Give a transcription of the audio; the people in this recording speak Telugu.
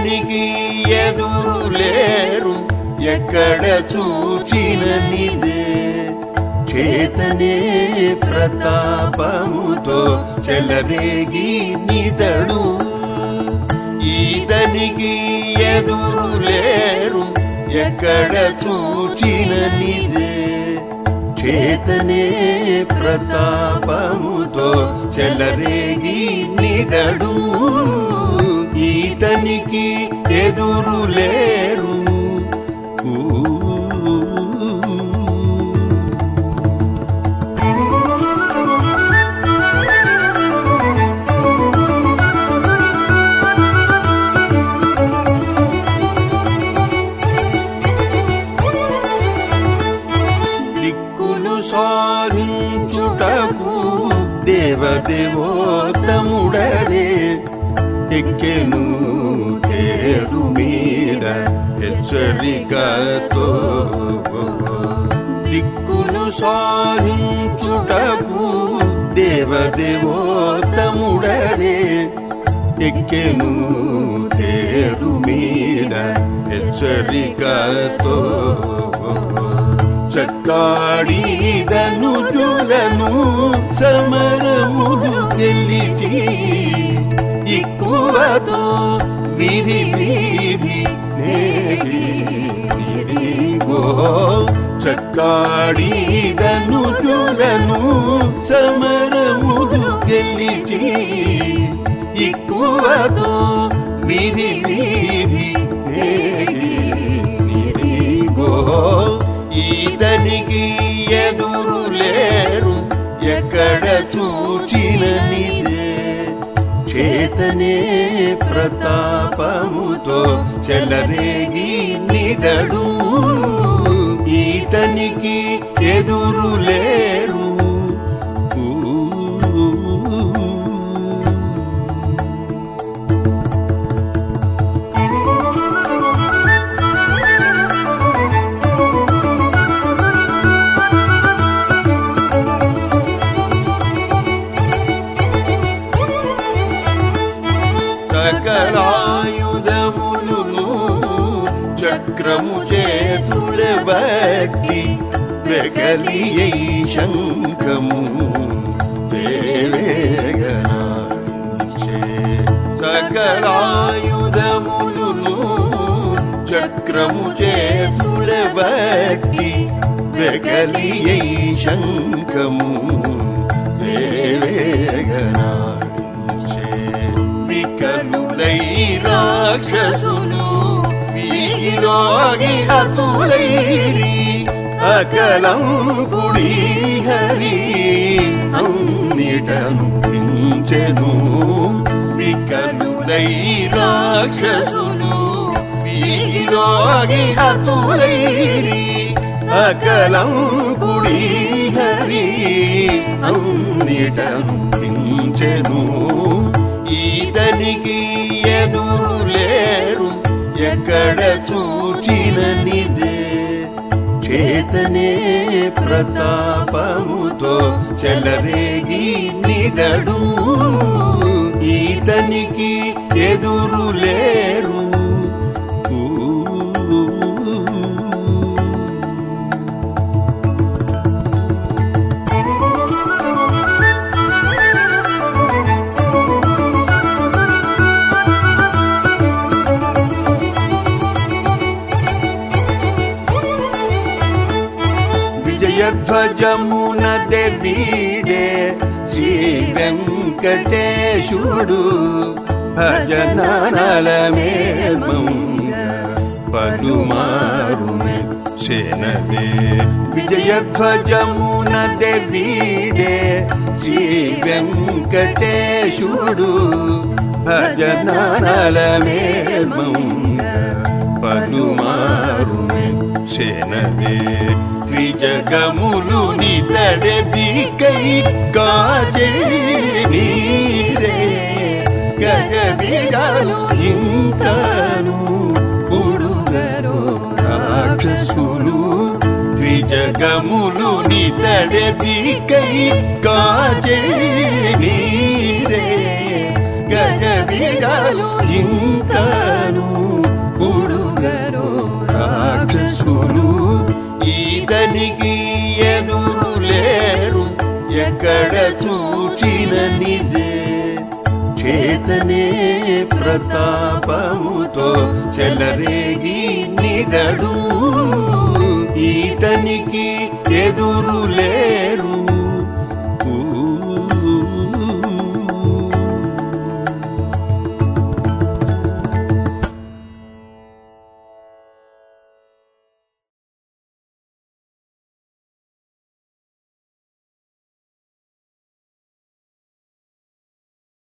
ఈతనికి ఎదురు లేరు ఎక్కడ చూచిన నిదే చేతనే ప్రతాపముతో చెలరేగి నిదడు ఈతనికి ఎదురు లేరు ఎక్కడ చూచిన నిదే చేతనే ప్రతాపముతో చెలరేగి నిదడు ఈతనికి ఎదురు లేరు ఊ. దిక్కులు సాధించుటకు దేవదేవోత్తముడరే ఎక్కెను తేరు మీద హెచ్చరికతో దిక్కులు సాధించుటకు దేవదేవోత్తముడరే ఎక్కెను తేరు మీద హెచ్చరికతో చక్కాడీదనుజులను సమరములు గెలిచి ఎక్కువతో విధి వీధి నేగి నిదిగో చక్కాడీదనుజులను సమరములు గెలిచి ఎక్కువతో విధి వీధి నేగి నిదిగో ఈతనికి ఎదురు లేరు ఎక్కడ చూచిన నిదే చేతనే ప్రతాపముతో చెలరేగి నిదడు ఈతనికి ఎదురు లేరు ఊ. సకలాయుధములును చక్రము చేతుల బట్టి వెగలి శంఖము వేవేగనాడించే సకలాయుధములును చక్రము చేతుల బట్టి వెగలి శంఖము వేవేగనాడించే వికలులై రాక్షసులు వీగిలోగి అతులైరి అకలం కుడి హరి అన్నిటను పించెను వికలులై రాక్షసులు వీగిలోగి అతులైరి అకలం కుడి హరి అన్నిటను పించెను ఈతనికి ఎదురు లేరు ఎక్కడ చూచిన నిదే చేతనే ప్రతాపముతో చెలరేగి నిదడు ఈతనికి ఎదురు లేరు ఊ. విజయధ్వజమున దేవీడే శ్రీ వెంకటేశుడు భజనాల మేల్మంగ పలుమారు మెచ్చెనదే విజయధ్వజమున దేవీడే శ్రీ వెంకటేశుడు భజనాల మేల్మంగ పలుమారు మెచ్చెనదే త్రిజగములు నితడదికై కాజే నీరే గజబిగాలు ఇంకను పుడుగరో రాక్షసులు త్రిజగములు నితడదికై కాజే నీరే గజబిగాలు ఇంకను ఎక్కడ చూచిన నిదే చేతనే ప్రతాపముతో చెలరేగి నిదడు ఈతనికి ఎదురు లేరు